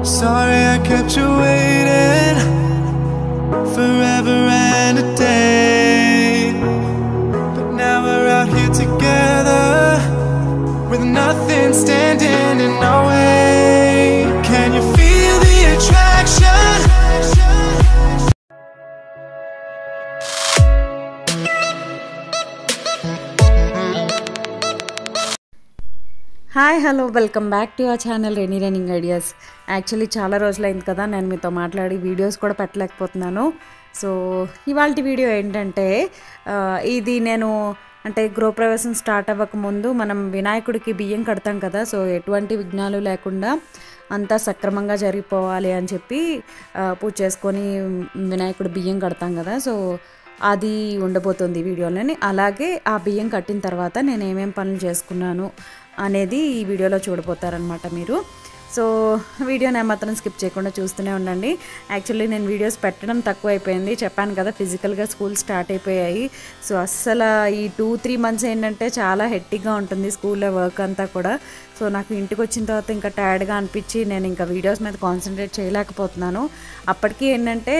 Sorry I kept you waiting forever and a day. But now we're out here together with nothing standing in our way. Can you feel the attraction? Hi hello welcome back to our channel రెనీ running ideas actually చాలా రోజులైంది కదా నేను మీతో మాట్లాడి videos కూడా పెట్టలేకపోతున్నాను so ఇవాళ video ఏంటంటే ఆ, ఇది నేను అంటే గృహప్రవేశం స్టార్ట్ అవ్వక ముందు మనం వినాయకుడికి బియ్యం కడతాం కదా సో ఎటువంటి విఘ్నాలు లేకుండా అంతా సక్రమంగా జరిగిపోవాలి అని చెప్పి ఆ, పూజ చేసుకొని వినాయకుడు బియ్యం కడతాం కదా సో అది ఉండబోతుంది ఈ వీడియోలోని అలాగే ఆ బియ్యం కట్టిన తర్వాత నేను ఏమేం పనులు చేసుకున్నాను అనేది ఈ వీడియోలో చూడబోతారనమాట మీరు సో వీడియోని ఏమాత్రం స్కిప్ చేయకుండా చూస్తూనే ఉండండి యాక్చువల్లీ నేను వీడియోస్ పెట్టడం తక్కువ అయిపోయింది చెప్పాను కదా ఫిజికల్గా స్కూల్ స్టార్ట్ అయిపోయాయి సో అస్సలు ఈ టూ త్రీ మంత్స్ ఏంటంటే చాలా హెట్టిక్గా ఉంటుంది స్కూల్లో వర్క్ అంతా కూడా సో నాకు ఇంటికి వచ్చిన తర్వాత ఇంకా టైర్డ్గా అనిపించి నేను ఇంకా వీడియోస్ మీద కాన్సన్ట్రేట్ చేయలేకపోతున్నాను అప్పటికి ఏంటంటే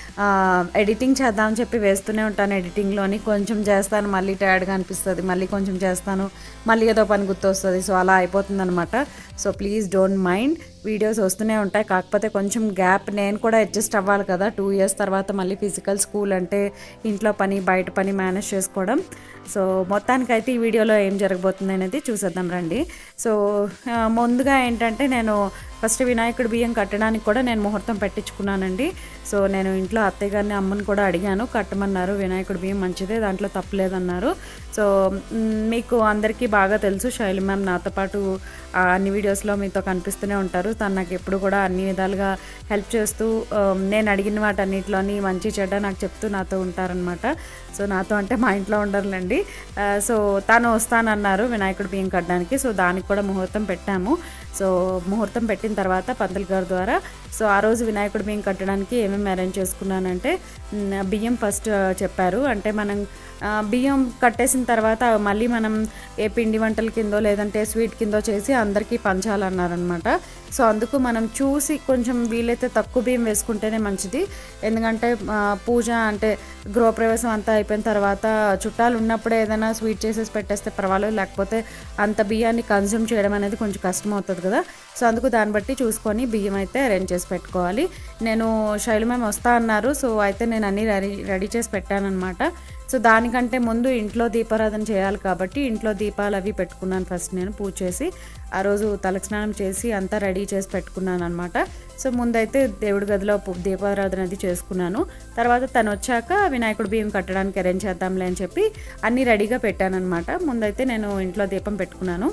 ఎడిటింగ్ చేద్దామని చెప్పి వేస్తూనే ఉంటాను ఎడిటింగ్లోని కొంచెం చేస్తాను మళ్ళీ టైర్డ్గా అనిపిస్తుంది మళ్ళీ కొంచెం చేస్తాను మళ్ళీ ఏదో పని గుర్తొస్తుంది సో అలా అయిపోతుంది అనమాట so please don't mind videos వస్తూనే ఉంటాయి కాకపోతే కొంచెం గ్యాప్ నేను కూడా అడ్జస్ట్ అవ్వాలి కదా టూ ఇయర్స్ తర్వాత మళ్ళీ ఫిజికల్ స్కూల్ అంటే ఇంట్లో పని బయట పని మేనేజ్ చేసుకోవడం సో మొత్తానికైతే ఈ వీడియోలో ఏం జరగబోతుంది అనేది చూసేద్దాం రండి సో ఆ, ముందుగా ఏంటంటే నేను ఫస్ట్ వినాయకుడి బియ్యం కట్టడానికి కూడా నేను ముహూర్తం పెట్టించుకున్నానండి సో నేను ఇంట్లో అత్తయ్య గారిని అమ్మని కూడా అడిగాను కట్టమన్నారు వినాయకుడి బియ్యం మంచిదే దాంట్లో తప్పలేదన్నారు సో మ్, మీకు అందరికీ బాగా తెలుసు శైలి మ్యామ్ నాతో పాటు ఆ, అన్ని వీడియోస్లో మీతో కనిపిస్తూనే ఉంటారు తను నాకు ఎప్పుడు కూడా అన్ని విధాలుగా హెల్ప్ చేస్తూ ఆ, నేను అడిగిన వాటన్నిటిలోని మంచి చెడ్డ నాకు చెప్తూ నాతో ఉంటారనమాట సో నాతో అంటే మా ఇంట్లో ఉండరులేండి ఆ, సో తను వస్తానన్నారు వినాయకుడి బియ్యం కట్టడానికి సో దానికి కూడా ముహూర్తం పెట్టాము సో ముహూర్తం పెట్టిన తర్వాత పంతులు గారి ద్వారా సో ఆ రోజు వినాయకుడి బియ్యం కట్టడానికి ఏమేమి అరేంజ్ చేసుకున్నానంటే మ్, బియ్యం ఫస్ట్ ఆ, చెప్పారు అంటే మనం ఆ, బియ్యం కట్టేసిన తర్వాత మళ్ళీ మనం ఏ పిండి వంటల కిందో లేదంటే స్వీట్ కిందో చేసి అందరికీ పంచాలన్నారనమాట సో అందుకు మనం చూసి కొంచెం వీలైతే తక్కువ బియ్యం వేసుకుంటేనే మంచిది ఎందుకంటే ఆ, పూజ అంటే గృహప్రవేశం అంతా అయిపోయిన తర్వాత చుట్టాలు ఉన్నప్పుడే ఏదైనా స్వీట్ చేసేసి పెట్టేస్తే పర్వాలేదు లేకపోతే అంత బియ్యాన్ని కన్జ్యూమ్ చేయడం అనేది కొంచెం కష్టం అవుతుంది కదా సో అందుకు దాన్ని బట్టి చూసుకొని బియ్యం అయితే అరేంజ్ చేసి పెట్టుకోవాలి నేను శైలు మేము వస్తా అన్నారు సో అయితే నేను అన్నీ రెడీ రెడీ చేసి పెట్టానన్నమాట సో దానికంటే ముందు ఇంట్లో దీపారాధన చేయాలి కాబట్టి ఇంట్లో దీపాలు అవి పెట్టుకున్నాను ఫస్ట్ నేను పూజ చేసి ఆ రోజు తలస్నానం చేసి అంతా రెడీ చేసి పెట్టుకున్నాను అనమాట సో ముందైతే దేవుడి గదిలో పు- దీపారాధన అది చేసుకున్నాను తర్వాత తను వచ్చాక వినాయకుడు బియ్యం కట్టడానికి అరేంజ్ చేద్దాంలే అని చెప్పి అన్నీ రెడీగా పెట్టానన్నమాట ముందైతే నేను ఇంట్లో దీపం పెట్టుకున్నాను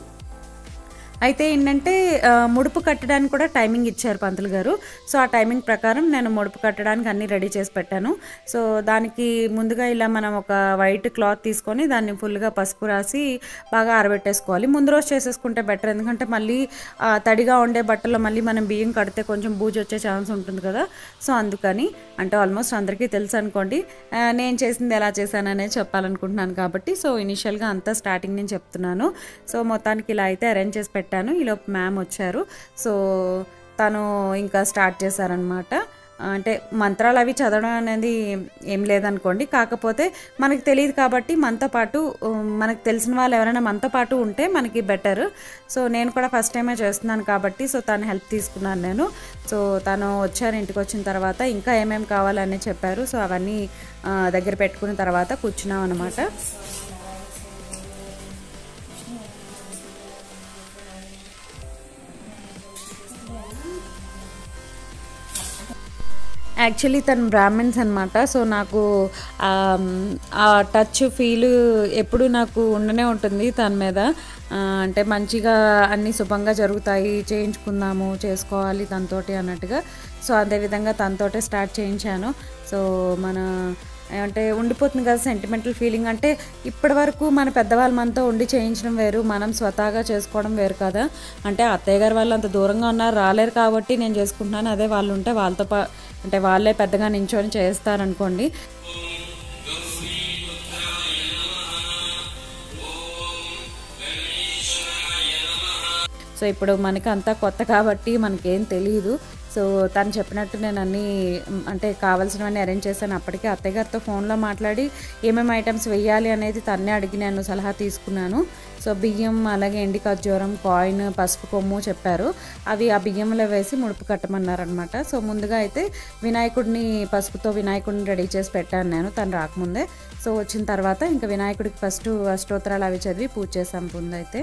అయితే ఏంటంటే ఆ, ముడుపు కట్టడానికి కూడా టైమింగ్ ఇచ్చారు పంతులు గారు సో ఆ టైమింగ్ ప్రకారం నేను ముడుపు కట్టడానికి అన్నీ రెడీ చేసి పెట్టాను సో దానికి ముందుగా ఇలా మనం ఒక వైట్ క్లాత్ తీసుకొని దాన్ని ఫుల్గా పసుపు రాసి బాగా ఆరబెట్టేసుకోవాలి ముందు రోజు చేసేసుకుంటే బెటర్ ఎందుకంటే మళ్ళీ ఆ, తడిగా ఉండే బట్టల్లో మళ్ళీ మనం బియ్యం కడితే కొంచెం బూజు వచ్చే ఛాన్స్ ఉంటుంది కదా సో అందుకని అంటే ఆల్మోస్ట్ అందరికీ తెలుసు అనుకోండి ఆ, నేను చేసింది ఎలా చేశాను అనేది చెప్పాలనుకుంటున్నాను కాబట్టి సో ఇనిషియల్గా అంతా స్టార్టింగ్ నేను చెప్తున్నాను సో మొత్తానికి ఇలా అయితే అరేంజ్ చేసి పెట్టాను ఈలోపు మ్యామ్ వచ్చారు సో తను ఇంకా స్టార్ట్ చేశారనమాట అంటే మంత్రాలు అవి చదవడం అనేది ఏం లేదనుకోండి కాకపోతే మనకి తెలియదు కాబట్టి మనతో పాటు ఉమ్, మనకు తెలిసిన వాళ్ళు ఎవరైనా మనతో పాటు ఉంటే మనకి బెటర్ సో నేను కూడా ఫస్ట్ టైమే చేస్తున్నాను కాబట్టి సో తను హెల్ప్ తీసుకున్నాను నేను సో తను వచ్చారు ఇంటికి వచ్చిన తర్వాత ఇంకా ఏమేమి కావాలని చెప్పారు సో అవన్నీ ఆ, దగ్గర పెట్టుకున్న తర్వాత కూర్చున్నాం అనమాట యాక్చువల్లీ తను బ్రాహ్మిన్స్ అనమాట సో నాకు ఆమ్, ఆ టచ్ ఫీల్ ఎప్పుడు నాకు ఉండనే ఉంటుంది తన మీద ఆ, అంటే మంచిగా అన్ని శుభంగా జరుగుతాయి చేయించుకుందాము చేసుకోవాలి తనతోటి అన్నట్టుగా సో అదేవిధంగా తనతోటే స్టార్ట్ చేయించాను సో మన అంటే ఉండిపోతుంది కదా సెంటిమెంటల్ ఫీలింగ్ అంటే ఇప్పటి వరకు మన పెద్దవాళ్ళు మనతో ఉండి చేయించడం వేరు మనం స్వతహాగా చేసుకోవడం వేరు కదా అంటే అత్తయ్య గారు వాళ్ళు అంత దూరంగా ఉన్నారు రాలేరు కాబట్టి నేను చేసుకుంటున్నాను అదే వాళ్ళు ఉంటే వాళ్ళతో పా అంటే వాళ్ళే పెద్దగా నించొని చేస్తారనుకోండి సో ఇప్పుడు మనకి అంతా కొత్త కాబట్టి మనకేం తెలియదు సో తను చెప్పినట్టు నేను అన్నీ మ్, అంటే కావాల్సినవన్నీ అరేంజ్ చేశాను అప్పటికే అత్తయ్య గారితో ఫోన్లో మాట్లాడి ఏమేమి ఐటమ్స్ వెయ్యాలి అనేది తన్నే అడిగి నేను సలహా తీసుకున్నాను సో బియ్యం అలాగే ఎండి ఖర్జూరం కాయిన్ పసుపు కొమ్ము చెప్పారు అవి ఆ బియ్యంలో వేసి ముడుపు కట్టమన్నారనమాట సో ముందుగా అయితే వినాయకుడిని పసుపుతో వినాయకుడిని రెడీ చేసి పెట్టాను నేను తను రాకముందే సో వచ్చిన తర్వాత ఇంకా వినాయకుడికి ఫస్ట్ అష్టోత్తరాలు అవి చదివి పూజ చేసాం ముందైతే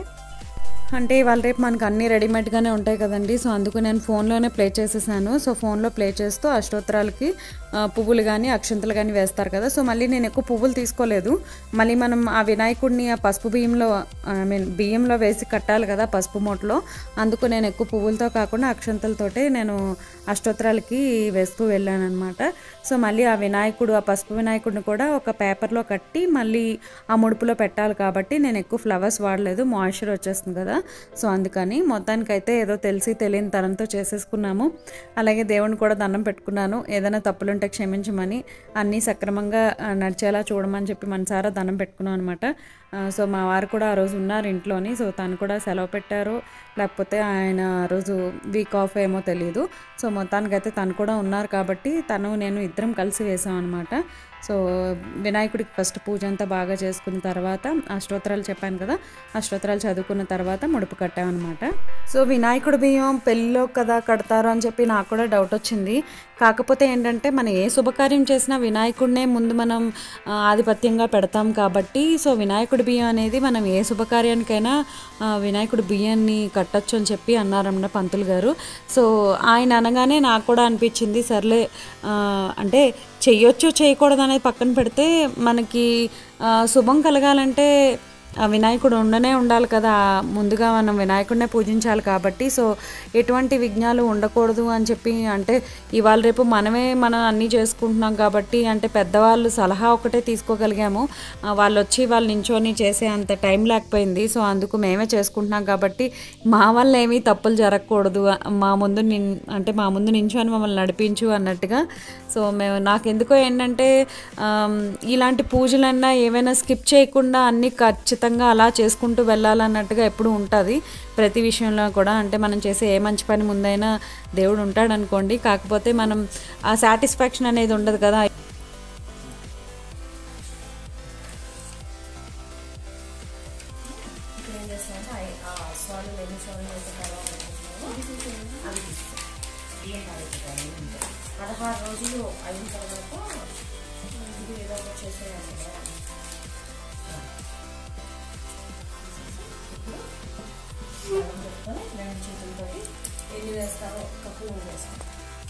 అంటే ఇవాళ రేపు మనకు అన్నీ రెడీమేడ్గానే ఉంటాయి కదండి సో అందుకు నేను ఫోన్లోనే ప్లే చేసేసాను సో ఫోన్లో ప్లే చేస్తూ అష్టోత్తరాలకి ఆ, పువ్వులు కానీ అక్షంతలు కానీ వేస్తారు కదా సో మళ్ళీ నేను ఎక్కువ పువ్వులు తీసుకోలేదు మళ్ళీ మనం ఆ వినాయకుడిని ఆ పసుపు బియ్యంలో ఐ మీన్ బియ్యంలో వేసి కట్టాలి కదా పసుపు మూటలో అందుకు నేను ఎక్కువ పువ్వులతో కాకుండా అక్షంతలతోటే నేను అష్టోత్తరాలకి వేస్తూ వెళ్ళాను అనమాట సో మళ్ళీ ఆ వినాయకుడు ఆ పసుపు వినాయకుడిని కూడా ఒక పేపర్లో కట్టి మళ్ళీ ఆ ముడుపులో పెట్టాలి కాబట్టి నేను ఎక్కువ ఫ్లవర్స్ వాడలేదు మాయిశ్చర్ వచ్చేస్తుంది కదా సో అందుకని మొత్తానికైతే ఏదో తెలిసి తెలియని తరంతో చేసేసుకున్నాము అలాగే దేవుని కూడా దండం పెట్టుకున్నాను ఏదైనా తప్పులుంటే క్షమించమని అన్నీ సక్రమంగా ఆ, నడిచేలా చూడమని చెప్పి మనసారా దండం పెట్టుకున్నాం అనమాట సో మా వారు కూడా ఆ రోజు ఉన్నారు ఇంట్లోని సో తను కూడా సెలవు పెట్టారు లేకపోతే ఆయన ఆ రోజు వీక్ ఆఫ్ ఏమో తెలియదు సో మొత్తానికైతే తను కూడా ఉన్నారు కాబట్టి తను నేను ఇద్దరం కలిసి వేసాం అనమాట సో వినాయకుడికి ఫస్ట్ పూజ అంతా బాగా చేసుకున్న తర్వాత అష్టోత్తరాలు చెప్పాను కదా అష్టోత్తరాలు చదువుకున్న తర్వాత ముడుపు కట్టామన్నమాట సో వినాయకుడి బియ్యం పెళ్ళిలో కదా కడతారు అని చెప్పి నాకు కూడా డౌట్ వచ్చింది కాకపోతే ఏంటంటే మనం ఏ శుభకార్యం చేసినా వినాయకుడినే ముందు మనం ఆ, ఆధిపత్యంగా పెడతాం కాబట్టి సో వినాయకుడి బియ్యం అనేది మనం ఏ శుభకార్యానికైనా ఆ, వినాయకుడి బియ్యాన్ని కట్టచ్చు అని చెప్పి అన్నారన్న పంతులు గారు సో ఆయన అనగానే నాకు కూడా అనిపించింది సర్లే ఆ, అంటే చెయ్యొచ్చు చేయకూడదు అనేది పక్కన పెడితే మనకి ఆ, శుభం కలగాలంటే ఆ వినాయకుడు ఉండనే ఉండాలి కదా ముందుగా మనం వినాయకుడినే పూజించాలి కాబట్టి సో ఎటువంటి విఘ్నాలు ఉండకూడదు అని చెప్పి అంటే ఇవాళ రేపు మనమే మనం అన్నీ చేసుకుంటున్నాం కాబట్టి అంటే పెద్దవాళ్ళు సలహా ఒకటే తీసుకోగలిగాము ఆ, వాళ్ళు వచ్చి వాళ్ళు నించొని చేసే అంత టైం లేకపోయింది సో అందుకు మేమే చేసుకుంటున్నాం కాబట్టి మా వల్ల ఏమీ తప్పులు జరగకూడదు మా ముందు నిన్ అంటే మా ముందు నించొని మమ్మల్ని నడిపించు అన్నట్టుగా సో మేము నాకెందుకో ఏంటంటే ఆమ్, ఇలాంటి పూజలన్నా ఏవైనా స్కిప్ చేయకుండా అన్నీ ఖచ్చితంగా అలా చేసుకుంటూ వెళ్ళాలన్నట్టుగా ఎప్పుడు ఉంటుంది ప్రతి విషయంలో కూడా అంటే మనం చేసే ఏ మంచి పని ముందైనా దేవుడు ఉంటాడు అనుకోండి కాకపోతే మనం ఆ సాటిస్ఫాక్షన్ అనేది ఉండదు కదా పదహారు రోజులు అయిన తర్వాత ఇది ఏదో ఒకటి చేసేయాలి కదా చెప్తాను రెండు చేతులతో ఎన్ని వేస్తారో కప్పు వేస్తాను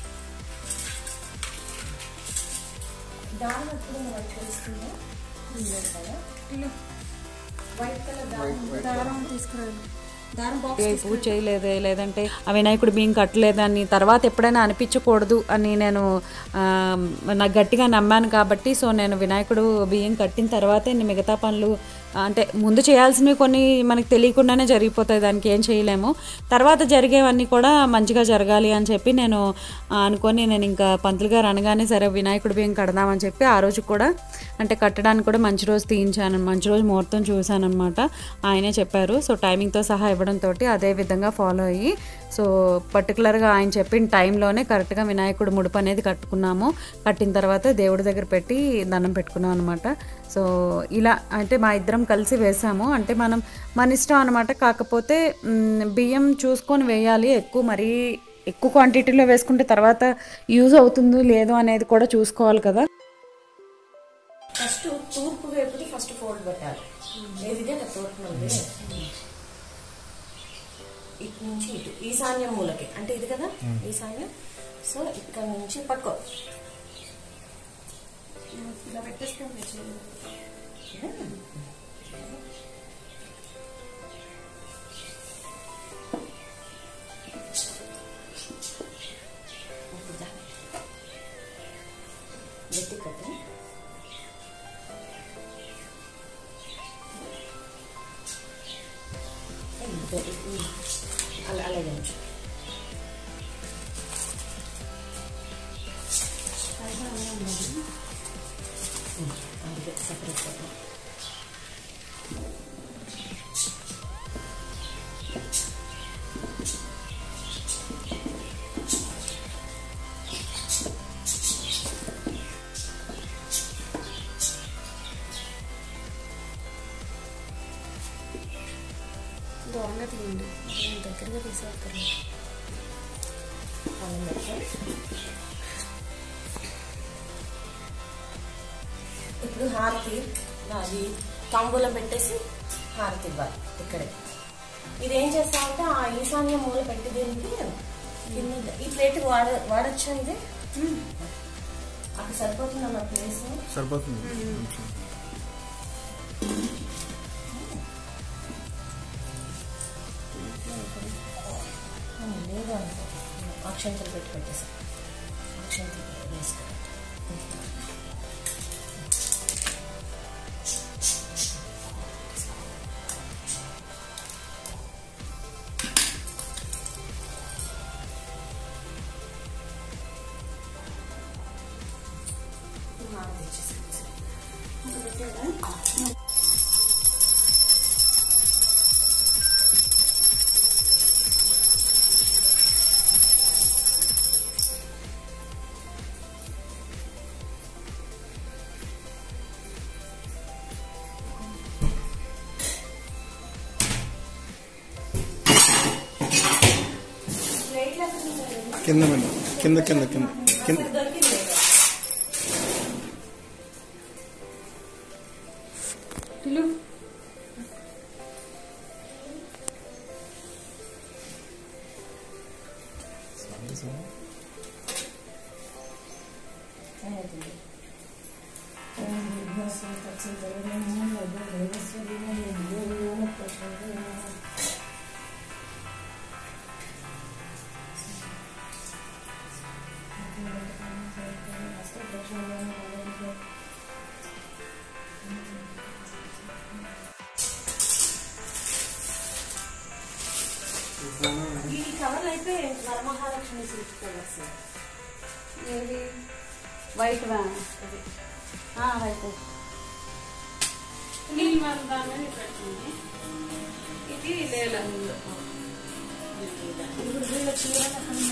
దారం ఎప్పుడు మనకు తెలుస్తుందో లేదు కదా వైట్ కలర్ దారం దారం తీసుకురండి పూజ చేయలేదే లేదంటే ఆ వినాయకుడు బియ్యం కట్టలేదని తర్వాత ఎప్పుడైనా అనిపించకూడదు అని నేను ఆ, నాకు గట్టిగా నమ్మాను కాబట్టి సో నేను వినాయకుడు బియ్యం కట్టిన తర్వాతే నేను మిగతా పనులు అంటే ముందు చేయాల్సినవి కొన్ని మనకి తెలియకుండానే జరిగిపోతాయి దానికి ఏం చేయలేము తర్వాత జరిగేవన్నీ కూడా మంచిగా జరగాలి అని చెప్పి నేను ఆ, అనుకొని నేను ఇంకా పంతులు గారు అనగానే సరే వినాయకుడి బియ్యం కడదామని చెప్పి ఆ రోజు కూడా అంటే కట్టడానికి కూడా మంచి రోజు తీయించాను మంచి రోజు ముహూర్తం చూశాను అనమాట ఆయనే చెప్పారు సో టైమింగ్తో సహా ఇవ్వడంతో అదే విధంగా ఫాలో అయ్యి సో పర్టికులర్గా ఆయన చెప్పిన టైంలోనే కరెక్ట్గా వినాయకుడు ముడుపు అనేది కట్టుకున్నాము కట్టిన తర్వాత దేవుడి దగ్గర పెట్టి దండం పెట్టుకున్నాం అనమాట సో ఇలా అంటే మా ఇద్దరం కలిసి వేసాము అంటే మనం మన ఇష్టం అనమాట కాకపోతే మ్, బియ్యం చూసుకొని వేయాలి ఎక్కువ మరీ ఎక్కువ క్వాంటిటీలో వేసుకుంటే తర్వాత యూజ్ అవుతుందో లేదో అనేది కూడా చూసుకోవాలి కదా ఫస్ట్ తూర్పు వైపుకి ఫస్ట్ ఫోల్డ్ పెట్టాలి ఏదిదే నా తూర్పు నుండి ఇటు నుంచి ఇటు ఈశాన్యం మూలకి అంటే ఇది కదా ఈశాన్యం సో ఇక్కడ నుంచి పక్కో ఇలా పెట్టేసుకోండి గట్టి కట్టి అలా అలాగే ఉంచు అందుకే సపరేట్ సపరేట్ అన్నం పెట్టాం. ఇప్పుడు హారతి అది తాంబూలం పెట్టేసి హారతి ఇవ్వాలి ఇక్కడే ఇది ఏం చేస్తామంటే ఆ ఈశాన్య మూల పెట్టి దీనికి కింద ఈ ప్లేట్ వాడ వాడచ్చా ఇది అక్కడ సరిపోతుందన్న ప్లేస్ సరిపోతుంది లేదు అనుకో అక్షంతలు పెట్టి పెట్టేసాం అక్షంతలు వేసుకో ప్లేట్లు ఎక్కడ ఉన్నాయి? కింద మేడం కింద కింద కింద కింద దొరికింది లేదా? టిలు ఈ కవర్లు అయితే వరమహాలక్ష్మి సిల్క్ కవర్స్ ఏది వైట్ వా వైట్ ఇది లేలా ఇప్పుడు వీళ్ళ చీర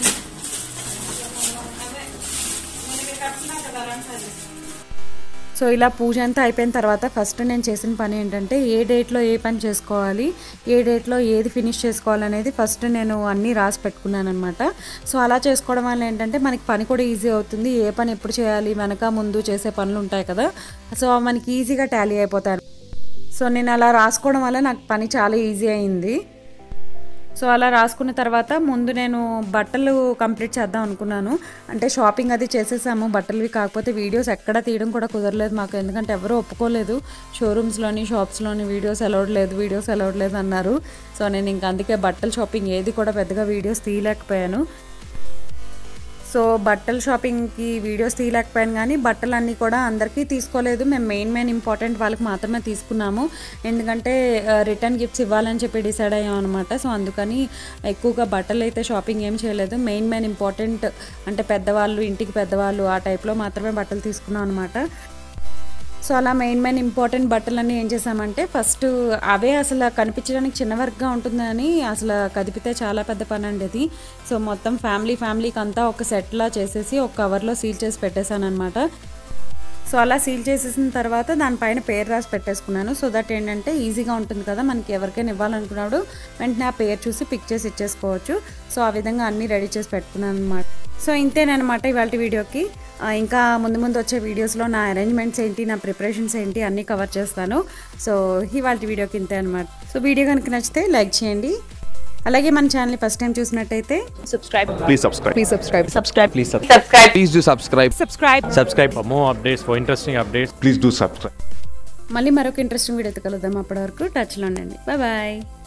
సో ఇలా పూజ అంతా అయిపోయిన తర్వాత ఫస్ట్ నేను చేసిన పని ఏంటంటే ఏ డేట్లో ఏ పని చేసుకోవాలి ఏ డేట్లో ఏది ఫినిష్ చేసుకోవాలనేది ఫస్ట్ నేను అన్నీ రాసి పెట్టుకున్నాను అనమాట సో అలా చేసుకోవడం వల్ల ఏంటంటే మనకి పని కూడా ఈజీ అవుతుంది ఏ పని ఎప్పుడు చేయాలి వెనక ముందు చేసే పనులు ఉంటాయి కదా సో మనకి ఈజీగా టాలీ అయిపోతాయి సో నేను అలా రాసుకోవడం వల్ల నాకు పని చాలా ఈజీ అయింది సో అలా రాసుకున్న తర్వాత ముందు నేను బట్టలు కంప్లీట్ చేద్దాం అనుకున్నాను అంటే షాపింగ్ అది చేసేసాము బట్టలవి కాకపోతే వీడియోస్ ఎక్కడ తీయడం కూడా కుదరలేదు మాకు ఎందుకంటే ఎవరూ ఒప్పుకోలేదు షోరూమ్స్లోని షాప్స్లోని వీడియోస్ అలౌడ్ లేదు వీడియోస్ అలౌడ్ లేదు అన్నారు సో నేను ఇంక అందుకే బట్టల షాపింగ్ ఏది కూడా పెద్దగా వీడియోస్ తీయలేకపోయాను సో బట్టల షాపింగ్కి వీడియోస్ తీయలేకపోయాను కానీ బట్టలన్నీ కూడా అందరికీ తీసుకోలేదు మేము మెయిన్ మెయిన్ ఇంపార్టెంట్ వాళ్ళకి మాత్రమే తీసుకున్నాము ఎందుకంటే రిటర్న్ గిఫ్ట్స్ ఇవ్వాలని చెప్పి డిసైడ్ అయ్యాం అనమాట సో అందుకని ఎక్కువగా బట్టలు అయితే షాపింగ్ ఏం చేయలేదు మెయిన్ మెయిన్ ఇంపార్టెంట్ అంటే పెద్దవాళ్ళు ఇంటికి పెద్దవాళ్ళు ఆ టైప్లో మాత్రమే బట్టలు తీసుకున్నాం అనమాట సో అలా మెయిన్ మెయిన్ ఇంపార్టెంట్ బట్టలన్నీ ఏం చేసామంటే ఫస్ట్ అవే అసలు కనిపించడానికి చిన్న వర్క్గా ఉంటుందని అసలు కదిపితే చాలా పెద్ద పని అండి అది సో మొత్తం ఫ్యామిలీ ఫ్యామిలీకి అంతా ఒక సెట్లా చేసేసి ఒక కవర్లో సీల్ చేసి పెట్టేశాను అనమాట సో అలా సీల్ చేసేసిన తర్వాత దానిపైన పేరు రాసి పెట్టేసుకున్నాను సో దట్ ఏంటంటే ఈజీగా ఉంటుంది కదా మనకి ఎవరికైనా ఇవ్వాలనుకున్నప్పుడు వెంటనే ఆ పేరు చూసి పిక్ చేసి ఇచ్చేసుకోవచ్చు సో ఆ విధంగా అన్నీ రెడీ చేసి పెట్టుకున్నాను అనమాట సో ఇంతేనమాట ఇవాళ వీడియోకి ఆ, ఇంకా ముందు ముందు వచ్చే వీడియోస్లో నా అరేంజ్మెంట్స్ ఏంటి నా ప్రిపరేషన్స్ ఏంటి అన్నీ కవర్ చేస్తాను సో ఇవాళ వీడియోకి ఇంతే అనమాట సో వీడియో కనుక నచ్చితే లైక్ చేయండి అలాగే మన ఛానల్ ఫస్ట్ టైం చూసినట్టయితే Please subscribe. Please subscribe. Subscribe. Please subscribe. Please do subscribe. Subscribe. Subscribe for more updates, for interesting updates. Please do subscribe. మళ్ళీ మరొక ఇంట్రెస్టింగ్ వీడియోతో కలుద్దాం అప్పటి వరకు టచ్లో ఉండండి బాయ్ బాయ్